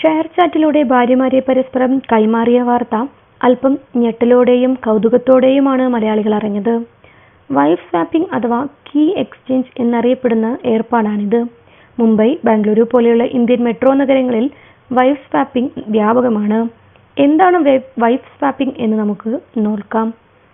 share ചാറ്റിലൂടെ ഭാര്യമാരെ പരസ്പരം കൈമാറിയ വാർത്ത അല്പം ഞെട്ടലോടെയും കൗതുകത്തോടെയുമാണ് മലയാളികൾ അറിഞ്ഞത് വൈഫ് സ്വാപ്പിംഗ് അഥവാ കീ എക്സ്ചേഞ്ച് എന്നറിയപ്പെടുന്ന ഏർപ്പാടാണിത് മുംബൈ ബംഗളൂരു പോലെയുള്ള ഇന്ത്യൻ മെട്രോ നഗരങ്ങളിൽ വൈഫ് സ്വാപ്പിംഗ് വ്യാപകമാണ് എന്താണ് വൈഫ് സ്വാപ്പിംഗ് എന്ന് നമുക്ക് നോക്കാം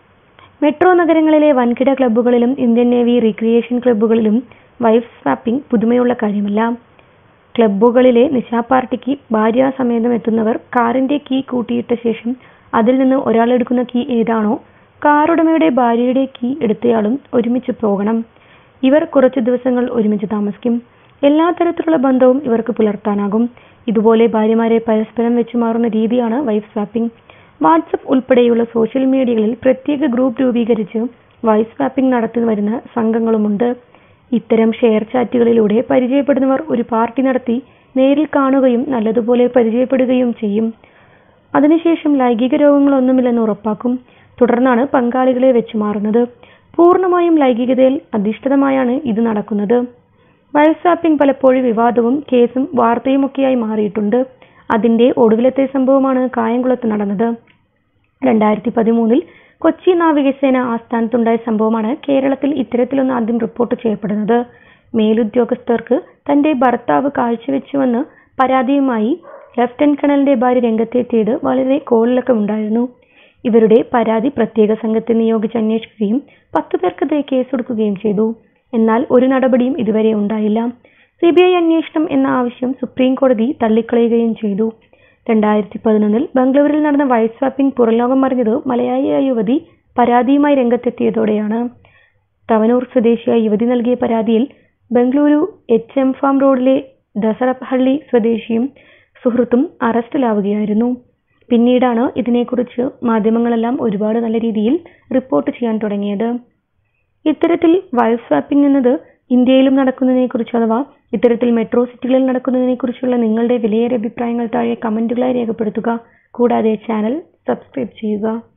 മെട്രോ നഗരങ്ങളിലെ വൻകിട ക്ലബ്ബുകളിലും ഇന്ത്യൻ നേവി റീക്രിയേഷൻ ക്ലബ്ബുകളിലും വൈഫ് സ്വാപ്പിംഗ് പുതുമയുള്ള കാര്യമല്ല ക്ലബ്ബുകളിലെ നിശാപാർട്ടിക്ക് ഭാര്യാസമേതം എത്തുന്നവർ കാറിന്റെ കീ കൂട്ടിയിട്ട ശേഷം അതിൽ നിന്ന് ഒരാൾ എടുക്കുന്ന കീ ഏതാണോ കാറുടമയുടെ ഭാര്യയുടെ കീ എടുത്തയാളും ഒരുമിച്ച് പോകണം ഇവർ കുറച്ചു ദിവസങ്ങൾ ഒരുമിച്ച് താമസിക്കും എല്ലാ തരത്തിലുള്ള ബന്ധവും ഇവർക്ക് പുലർത്താനാകും ഇതുപോലെ ഭാര്യമാരെ പരസ്പരം വെച്ച് മാറുന്ന രീതിയാണ് വൈഫ് സ്വാപ്പിംഗ് വാട്സപ്പ് ഉൾപ്പെടെയുള്ള സോഷ്യൽ മീഡിയകളിൽ പ്രത്യേക ഗ്രൂപ്പ് രൂപീകരിച്ച് വൈഫ് സ്വാപ്പിംഗ് നടത്തി വരുന്ന സംഘങ്ങളുമുണ്ട് ഇത്തരം ഷെയർ ചാറ്റുകളിലൂടെ പരിചയപ്പെടുന്നവർ ഒരു പാർട്ടി നടത്തി നേരിൽ കാണുകയും നല്ലതുപോലെ പരിചയപ്പെടുകയും ചെയ്യും അതിനുശേഷം ലൈംഗിക രോഗങ്ങളൊന്നുമില്ലെന്ന് ഉറപ്പാക്കും തുടർന്നാണ് പങ്കാളികളെ വെച്ച് മാറുന്നത് പൂർണ്ണമായും ലൈംഗികതയിൽ അധിഷ്ഠിതമായാണ് ഇത് നടക്കുന്നത് വൈഫ് സ്വാപ്പിംഗ് പലപ്പോഴും വിവാദവും കേസും വാർത്തയുമൊക്കെയായി മാറിയിട്ടുണ്ട് അതിന്റെ ഒടുവിലത്തെ സംഭവമാണ് കായംകുളത്ത് നടന്നത് രണ്ടായിരത്തി പതിമൂന്നിൽ കൊച്ചി നാവികസേന ആസ്ഥാനത്തുണ്ടായ സംഭവമാണ് കേരളത്തിൽ ഇത്തരത്തിലൊന്ന് ആദ്യം റിപ്പോർട്ട് ചെയ്യപ്പെടുന്നത് മേലുദ്യോഗസ്ഥർക്ക് തന്റെ ഭർത്താവ് കാഴ്ചവെച്ചുവെന്ന് പരാതിയുമായി ലഫ്റ്റനന്റ് കേണലിന്റെ ഭാര്യ രംഗത്തെത്തിയത് വളരെ കോളിളക്കമുണ്ടായിരുന്നു ഇവരുടെ പരാതി പ്രത്യേക സംഘത്തെ നിയോഗിച്ച് അന്വേഷിക്കുകയും പത്തു പേർക്കെതിരെ കേസെടുക്കുകയും ചെയ്തു എന്നാൽ ഒരു നടപടിയും ഇതുവരെ ഉണ്ടായില്ല സിബിഐ അന്വേഷണം എന്ന ആവശ്യം സുപ്രീം കോടതി തള്ളിക്കളയുകയും ചെയ്തു രണ്ടായിരത്തി പതിനൊന്നിൽ ബംഗളൂരിൽ നടന്ന വൈഫ് സ്വാപ്പിംഗ് പുറംലോകം അറിഞ്ഞത് മലയാളിയായ യുവതി പരാതിയുമായി രംഗത്തെത്തിയതോടെയാണ് തവനൂർ സ്വദേശിയായ യുവതി നൽകിയ പരാതിയിൽ ബംഗളൂരു എച്ച് എം ഫാം റോഡിലെ ദസറഹള്ളി സ്വദേശിയും സുഹൃത്തും അറസ്റ്റിലാവുകയായിരുന്നു പിന്നീടാണ് ഇതിനെക്കുറിച്ച് മാധ്യമങ്ങളെല്ലാം ഒരുപാട് നല്ല രീതിയിൽ റിപ്പോർട്ട് ചെയ്യാൻ തുടങ്ങിയത് ഇത്തരത്തിൽ വൈഫ് സ്വാപ്പിംഗ് എന്നത് ഇന്ത്യയിലും നടക്കുന്നതിനെക്കുറിച്ച് അഥവാ ഇത്തരത്തിൽ മെട്രോ സിറ്റികളിൽ നടക്കുന്നതിനെക്കുറിച്ചുള്ള നിങ്ങളുടെ വിലയേറിയ അഭിപ്രായങ്ങൾ താഴെ കമന്റുകളായി രേഖപ്പെടുത്തുക കൂടാതെ ചാനൽ സബ്സ്ക്രൈബ് ചെയ്യുക